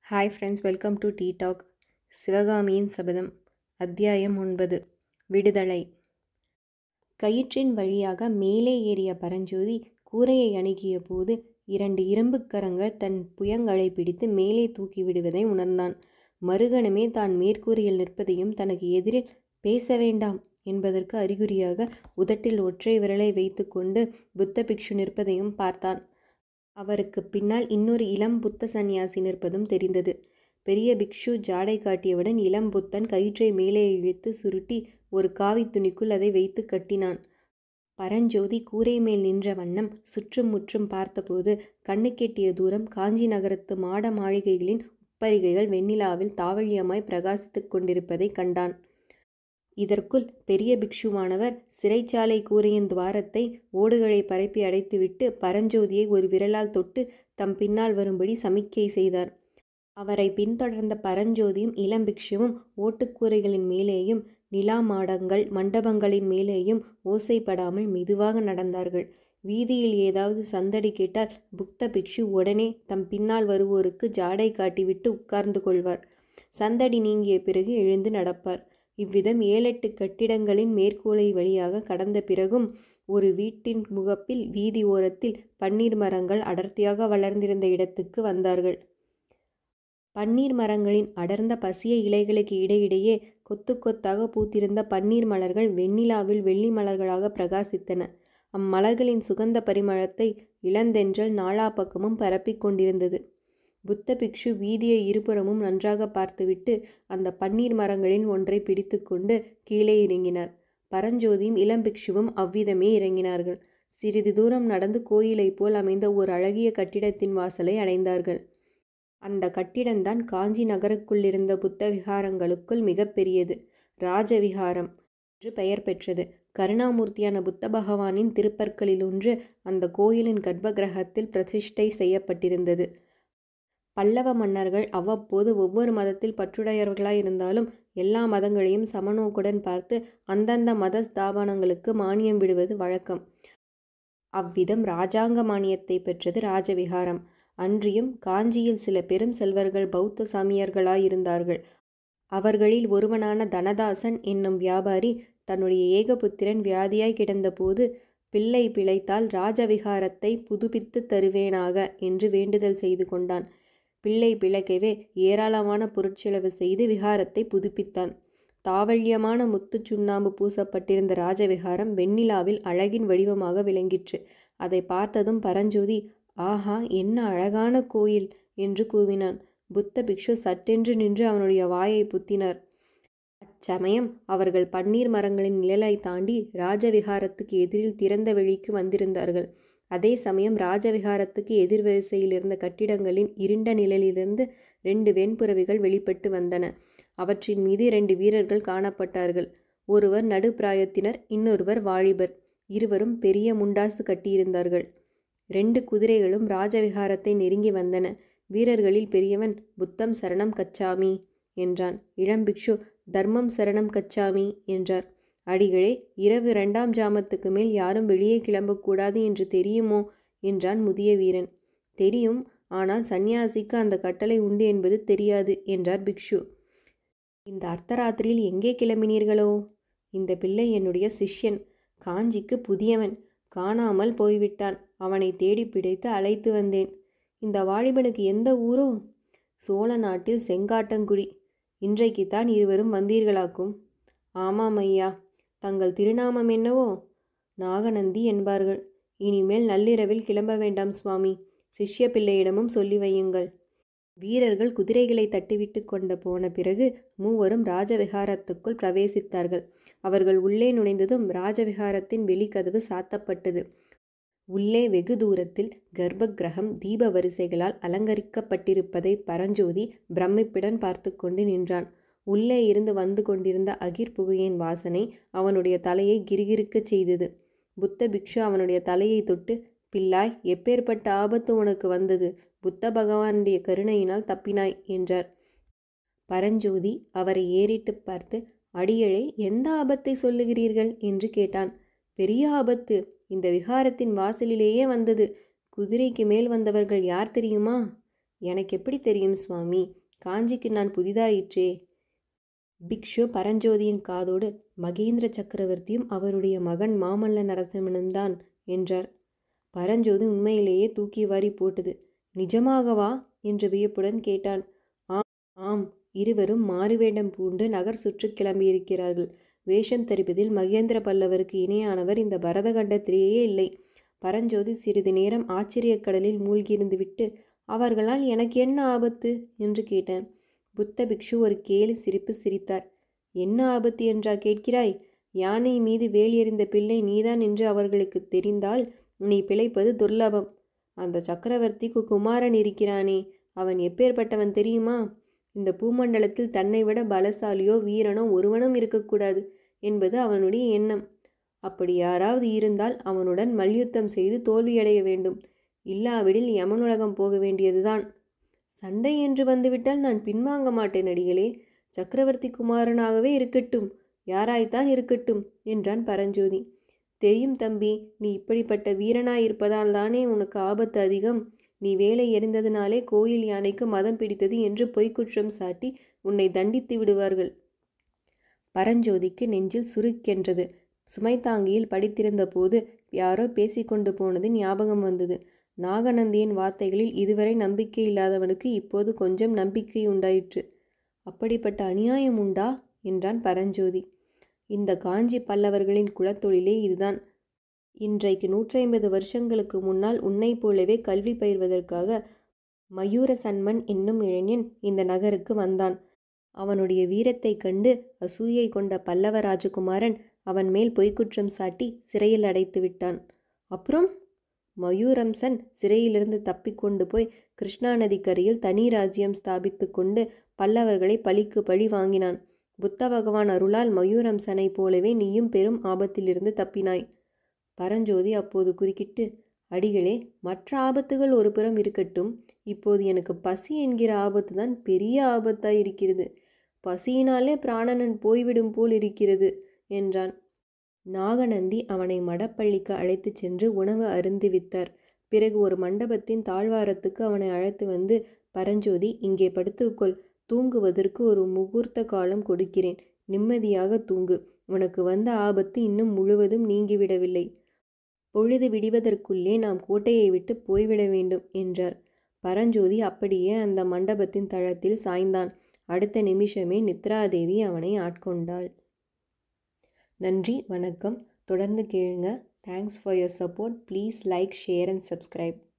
hi friends welcome to tea talk Sivakamiyin Sabatham அத்தியாயம் ஒன்பது விடுதலை கயிற்றின் வழியாக மேலே ஏறிய பரஞ்சோதி கூரையை அணுகிய போது இரண்டு இரும்புக் கரங்கள் தன் புயங்களை பிடித்து மேலே தூக்கி விடுவதை உணர்ந்தான் மறுகணமே தான் மேற்கூரையில் நிற்பதையும் தனக்கு எதிரில் பேச வேண்டாம் என்பதற்கு அறிகுறியாக உதட்டில் ஒற்றை விரலை வைத்துக்கொண்டு புத்த பிக்ஷு நிற்பதையும் பார்த்தான் அவருக்கு பின்னால் இன்னொரு இளம் புத்த சந்நியாசி நிற்பதும் தெரிந்தது பெரிய பிக்ஷு ஜாடை காட்டியவுடன் இளம் புத்தன் கயிற்றை மேலே இழுத்து சுருட்டி ஒரு காவி துணிக்குள் அதை வைத்து கட்டினான் பரஞ்சோதி கூரை மேல் நின்ற வண்ணம் சுற்றும் முற்றும் பார்த்தபோது கண்ணுக்கெட்டிய தூரம் காஞ்சி நகரத்து மாட மாளிகைகளின் உப்பரிகைகள் வெண்ணிலாவில் தாவழியமாய் பிரகாசித்துக் கொண்டிருப்பதை கண்டான் இதற்குள் பெரிய பிக்ஷுவானவர் சிறைச்சாலை கூரையின் துவாரத்தை ஓடுகளை பரப்பி அடைத்துவிட்டு பரஞ்சோதியை ஒரு விரலால் தொட்டு தம் பின்னால் வரும்படி சமிக்கை செய்தார் அவரை பின்தொடர்ந்த பரஞ்சோதியும் இளம் பிக்ஷுவும் ஓட்டுக்கூரைகளின் மேலேயும் நிலா மாடங்கள் மண்டபங்களின் மேலேயும் ஓசைப்படாமல் மெதுவாக நடந்தார்கள் வீதியில் ஏதாவது சந்தடி கேட்டால் புக்த பிக்ஷு உடனே தம் பின்னால் வருவோருக்கு ஜாடை காட்டிவிட்டு உட்கார்ந்து கொள்வார் சந்தடி நீங்கிய பிறகு எழுந்து நடப்பார் இவ்விதம் ஏழெட்டு கட்டிடங்களின் மேற்கூலை வழியாக கடந்த பிறகும் ஒரு வீட்டின் முகப்பில் வீதி ஓரத்தில் பன்னீர் மரங்கள் அடர்த்தியாக வளர்ந்திருந்த இடத்துக்கு வந்தார்கள் பன்னீர் மரங்களின் அடர்ந்த பசிய இலைகளுக்கு இடையிடையே கொத்து கொத்தாக பூத்திருந்த பன்னீர் மலர்கள் வெண்ணிலாவில் வெள்ளி மலர்களாக பிரகாசித்தன அம்மலர்களின் சுகந்த பரிமளத்தை இளந்தென்றல் நாலா பக்கமும் பரப்பிக் கொண்டிருந்தது புத்த பிக்ஷு வீதியை இருபுறமும் நன்றாக பார்த்துவிட்டு அந்த பன்னீர் மரங்களின் ஒன்றை பிடித்துக்கொண்டு கீழே இறங்கினார் பரஞ்சோதியும் இளம் பிக்ஷுவும் அவ்விதமே இறங்கினார்கள் சிறிது தூரம் நடந்து கோயிலைப் போல் அமைந்த ஓர் அழகிய கட்டிடத்தின் வாசலை அடைந்தார்கள் அந்த கட்டிடம்தான் காஞ்சி நகருக்குள்ளிருந்த புத்த விகாரங்களுக்குள் மிகப்பெரியது ராஜவிகாரம் என்று பெயர் பெற்றது கருணாமூர்த்தியான புத்த பகவானின் திருப்பற்களில் ஒன்று அந்த கோயிலின் கர்ப்ப கிரகத்தில் பிரதிஷ்டை செய்யப்பட்டிருந்தது பல்லவ மன்னர்கள் அவ்வப்போது ஒவ்வொரு மதத்தில் பற்றுடையவர்களாய் இருந்தாலும் எல்லா மதங்களையும் சமநோக்குடன் பார்த்து அந்தந்த மத ஸ்தாபனங்களுக்கு மானியம் விடுவது வழக்கம் அவ்விதம் ராஜாங்க மானியத்தை பெற்றது ராஜவிகாரம் அன்றியும் காஞ்சியில் சில பெரும் செல்வர்கள் பௌத்த சாமியர்களாயிருந்தார்கள் அவர்களில் ஒருவனான தனதாசன் என்னும் வியாபாரி தன்னுடைய ஏகபுத்திரன் வியாதியாய் கிடந்தபோது பிள்ளை பிழைத்தால் ராஜவிகாரத்தை புதுப்பித்து தருவேனாக என்று வேண்டுதல் செய்து கொண்டான் பிள்ளை பிழைக்கவே ஏராளமான பொருட்செலவு செய்து விகாரத்தை புதுப்பித்தான் தாவள்யமான முத்து சுண்ணாம்பு பூசப்பட்டிருந்த ராஜவிகாரம் வெண்ணிலாவில் அழகின் வடிவமாக விளங்கிற்று அதை பார்த்ததும் பரஞ்சோதி ஆஹா என்ன அழகான கோயில் என்று கூவினான் புத்த பிக்ஷு சட்டென்று நின்று அவனுடைய வாயை புத்தினார் அச்சமயம் அவர்கள் பன்னீர் மரங்களின் நிழலை தாண்டி ராஜவிகாரத்துக்கு எதிரில் திறந்த வெளிக்கு வந்திருந்தார்கள் அதே சமயம் ராஜவிகாரத்துக்கு எதிர் வரிசையில் இருந்த கட்டிடங்களின் இருண்ட நிழலிலிருந்து ரெண்டு வெண்புறவிகள் வெளிப்பட்டு வந்தன அவற்றின் மீது இரண்டு வீரர்கள் காணப்பட்டார்கள் ஒருவர் நடுப்பிராயத்தினர் இன்னொருவர் வாலிபர் இருவரும் பெரிய முண்டாசு கட்டியிருந்தார்கள் ரெண்டு குதிரைகளும் ராஜவிகாரத்தை நெருங்கி வந்தன வீரர்களில் பெரியவன் புத்தம் சரணம் கச்சாமி என்றான் இளம்பிக்ஷு தர்மம் சரணம் கச்சாமி என்றார் அடிகளே இரவு இரண்டாம் ஜாமத்துக்கு மேல் யாரும் வெளியே கிளம்பக்கூடாது என்று தெரியுமோ என்றான் முதிய வீரன் தெரியும் ஆனால் சந்நியாசிக்கு அந்த கட்டளை உண்டு என்பது தெரியாது என்றார் பிக்ஷு இந்த அர்த்தராத்திரியில் எங்கே கிளம்பினீர்களோ இந்த பிள்ளை என்னுடைய சிஷ்யன் காஞ்சிக்கு புதியவன் காணாமல் போய்விட்டான் அவனை தேடி பிடித்து அழைத்து வந்தேன் இந்த வாலிபனுக்கு எந்த ஊரோ சோழ நாட்டில் செங்காட்டங்குடி இன்றைக்குத்தான் இருவரும் வந்தீர்களாக்கும் ஆமாம் ஐயா தங்கள் திருநாமம் என்னவோ நாகநந்தி என்பார்கள் இனிமேல் நள்ளிரவில் கிளம்ப வேண்டாம் சுவாமி சிஷ்ய பிள்ளையிடமும் சொல்லி வையுங்கள் வீரர்கள் குதிரைகளை தட்டிவிட்டு கொண்ட போன பிறகு மூவரும் ராஜவிகாரத்துக்குள் பிரவேசித்தார்கள் அவர்கள் உள்ளே நுழைந்ததும் ராஜவிகாரத்தின் வெளிக்கதவு சாத்தப்பட்டது உள்ளே வெகு தூரத்தில் கர்ப்ப கிரகம் தீப வரிசைகளால் அலங்கரிக்கப்பட்டிருப்பதை பரஞ்சோதி பிரமிப்புடன் பார்த்து கொண்டு நின்றான் உள்ளே இருந்து வந்து கொண்டிருந்த அகிர் புகையின் வாசனை அவனுடைய தலையை கிரிகிருக்கச் செய்தது புத்த பிக்ஷு அவனுடைய தலையை தொட்டு பிள்ளாய் எப்பேற்பட்ட ஆபத்து உனக்கு வந்தது புத்த பகவானுடைய கருணையினால் தப்பினாய் என்றார் பரஞ்சோதி அவரை ஏறிட்டு பார்த்து அடியளே எந்த ஆபத்தை சொல்லுகிறீர்கள் என்று கேட்டான் பெரிய ஆபத்து இந்த விகாரத்தின் வாசலிலேயே வந்தது குதிரைக்கு மேல் வந்தவர்கள் யார் தெரியுமா எனக்கு எப்படி தெரியும் சுவாமி காஞ்சிக்கு நான் புதிதாயிற்றே பிக்ஷு பரஞ்சோதியின் காதோடு மகேந்திர சக்கரவர்த்தியும் அவருடைய மகன் மாமல்ல நரசிம்மனும்தான் என்றார் பரஞ்சோதி உண்மையிலேயே தூக்கி வாரி போட்டது நிஜமாகவா என்று வியப்புடன் கேட்டான் ஆம் ஆம் இருவரும் மாறுவேடம் பூண்டு நகர் சுற்று கிளம்பியிருக்கிறார்கள் வேஷம் தரிப்பதில் மகேந்திர பல்லவருக்கு இணையானவர் இந்த பரதகண்டத்திலேயே இல்லை பரஞ்சோதி சிறிது நேரம் ஆச்சரியக் கடலில் மூழ்கியிருந்து விட்டு அவர்களால் எனக்கு என்ன ஆபத்து என்று கேட்டான் புத்த பிக்ஷு ஒரு கேலி சிரிப்பு சிரித்தார் என்ன ஆபத்து என்றா கேட்கிறாய் யானை மீது வேல் எறிந்த பிள்ளை நீதான் என்று அவர்களுக்கு தெரிந்தால் நீ பிழைப்பது துர்லபம் அந்த சக்கரவர்த்திக்கு குமாரன் இருக்கிறானே அவன் எப்பேற்பட்டவன் தெரியுமா இந்த பூமண்டலத்தில் தன்னை விட பலசாலியோ வீரனோ ஒருவனும் இருக்கக்கூடாது என்பது அவனுடைய எண்ணம் அப்படி யாராவது இருந்தால் அவனுடன் மல்யுத்தம் செய்து தோல்வியடைய வேண்டும் இல்லாவிடில் யமனுலகம் போக வேண்டியதுதான் சண்டை என்று வந்துவிட்டால் நான் பின்வாங்க மாட்டேன் அடிகளே சக்கரவர்த்தி குமாரனாகவே இருக்கட்டும் யாராய்த்தான் இருக்கட்டும் என்றான் பரஞ்சோதி தெரியும் தம்பி நீ இப்படிப்பட்ட வீரனாயிருப்பதால் தானே உனக்கு ஆபத்து அதிகம் நீ வேலை எறிந்ததினாலே கோயில் யானைக்கு மதம் பிடித்தது என்று பொய்க்குற்றம் சாட்டி உன்னை தண்டித்து விடுவார்கள் பரஞ்சோதிக்கு நெஞ்சில் சுருக்கென்றது சுமைதாங்கியில் படித்திருந்த போது யாரோ பேசிக்கொண்டு போனது ஞாபகம் வந்தது நாகநந்தியின் வார்த்தைகளில் இதுவரை நம்பிக்கை இல்லாதவனுக்கு இப்போது கொஞ்சம் நம்பிக்கை உண்டாயிற்று அப்படிப்பட்ட அநியாயம் உண்டா என்றான் பரஞ்சோதி இந்த காஞ்சி பல்லவர்களின் குலத்தொழிலே இதுதான் இன்றைக்கு நூற்றி ஐம்பது வருஷங்களுக்கு முன்னால் உன்னைப் போலவே கல்வி பயிர்வதற்காக மயூர சன்மன் என்னும் இளைஞன் இந்த நகருக்கு வந்தான் அவனுடைய வீரத்தைக் கண்டு அசூயை கொண்ட பல்லவ ராஜகுமாரன் அவன் மேல் பொய்க்குற்றம் சாட்டி சிறையில் அடைத்து விட்டான் அப்புறம் மயூரம்சன் சிறையிலிருந்து தப்பிக்கொண்டு போய் கிருஷ்ணா நதிக்கரையில் தனி ராஜ்யம் ஸ்தாபித்து கொண்டு பல்லவர்களை பழிக்கு பழி வாங்கினான் புத்த பகவான் அருளால் மயூரம்சனை போலவே நீயும் பெரும் ஆபத்திலிருந்து தப்பினாய் பரஞ்சோதி அப்போது குறுக்கிட்டு அடிகளே மற்ற ஆபத்துகள் ஒரு புறம் இருக்கட்டும் இப்போது எனக்கு பசி என்கிற ஆபத்து தான் பெரிய ஆபத்தாய் இருக்கிறது பசியினாலே பிராணனன் போய்விடும் போல் இருக்கிறது என்றான் நாகநந்தி அவனை மடப்பள்ளிக்கு அழைத்துச் சென்று உணவு அருந்துவித்தார் பிறகு ஒரு மண்டபத்தின் தாழ்வாரத்துக்கு அவனை அழைத்து வந்து பரஞ்சோதி இங்கே படுத்துக்கொள் தூங்குவதற்கு ஒரு முகூர்த்த காலம் கொடுக்கிறேன் நிம்மதியாக தூங்கு உனக்கு வந்த ஆபத்து இன்னும் முழுவதும் நீங்கிவிடவில்லை பொழுது விடிவதற்குள்ளே நாம் கோட்டையை விட்டு போய்விட வேண்டும் என்றார் பரஞ்சோதி அப்படியே அந்த மண்டபத்தின் தளத்தில் சாய்ந்தான் அடுத்த நிமிஷமே நித்ராதேவி அவனை ஆட்கொண்டாள் நன்றி வணக்கம் தொடர்ந்து கேளுங்க thanks for your support please like share and subscribe